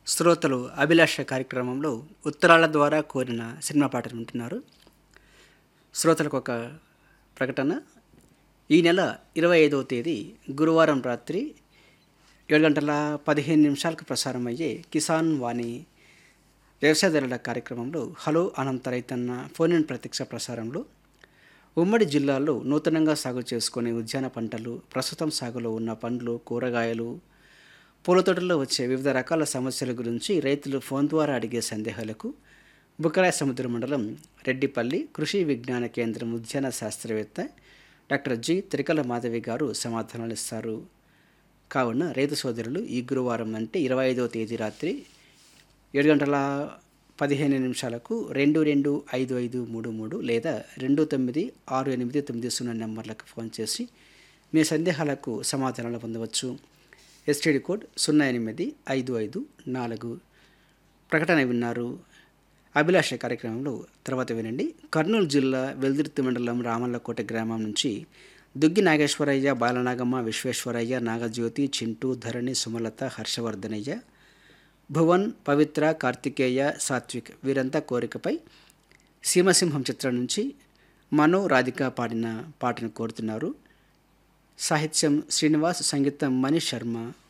శ్రోతలు అభిలాష కార్యక్రమంలో ఉత్తరాల ద్వారా కోరిన సినిమా పాటలు వింటున్నారు శ్రోతలకు ఒక ప్రకటన ఈ నెల ఇరవై ఐదవ తేదీ గురువారం రాత్రి ఏడు గంటల పదిహేను నిమిషాలకు ప్రసారం అయ్యే కిసాన్ వాణి వ్యవసాయదారుల కార్యక్రమంలో హలో అనంత రైతన్న ఫోన్ ఇన్ ప్రత్యక్ష ప్రసారంలో ఉమ్మడి జిల్లాలో నూతనంగా సాగు చేసుకునే ఉద్యాన పంటలు ప్రస్తుతం సాగులో ఉన్న పండ్లు కూరగాయలు పూల తోటల్లో వచ్చే వివిధ రకాల సమస్యల గురించి రైతులు ఫోన్ ద్వారా అడిగే సందేహాలకు బుక్కరాయ సముద్ర మండలం రెడ్డిపల్లి కృషి విజ్ఞాన కేంద్రం ఉద్యాన శాస్త్రవేత్త డాక్టర్ జి త్రికల మాధవి గారు సమాధానాలు ఇస్తారు కావున రైతు సోదరులు ఈ గురువారం అంటే ఇరవై ఐదవ తేదీ రాత్రి ఏడు గంటల పదిహేను నిమిషాలకు రెండు రెండు ఐదు ఐదు మూడు మూడు లేదా రెండు తొమ్మిది ఆరు ఎనిమిది తొమ్మిది సున్నా నెంబర్లకు ఫోన్ చేసి మీ సందేహాలకు సమాధానాలు పొందవచ్చు ఎస్టీడీ కోడ్ సున్నా ఎనిమిది ఐదు ఐదు నాలుగు ప్రకటన విన్నారు అభిలాష కార్యక్రమంలో తర్వాత వినండి కర్నూలు జిల్లా వెల్దుర్తి మండలం రామల్లకోట గ్రామం నుంచి దుగ్గి నాగేశ్వరయ్య బాలనాగమ్మ విశ్వేశ్వరయ్య నాగజ్యోతి చింటూ ధరణి సుమలత హర్షవర్ధనయ్య భువన్ పవిత్ర కార్తికేయ సాత్విక్ వీరంతా కోరికపై సీమసింహం చిత్రం నుంచి మనో రాధిక పాడిన పాటను కోరుతున్నారు సాహిత్యం శ్రీనివాస్ సంగీతం మనీష్ శర్మ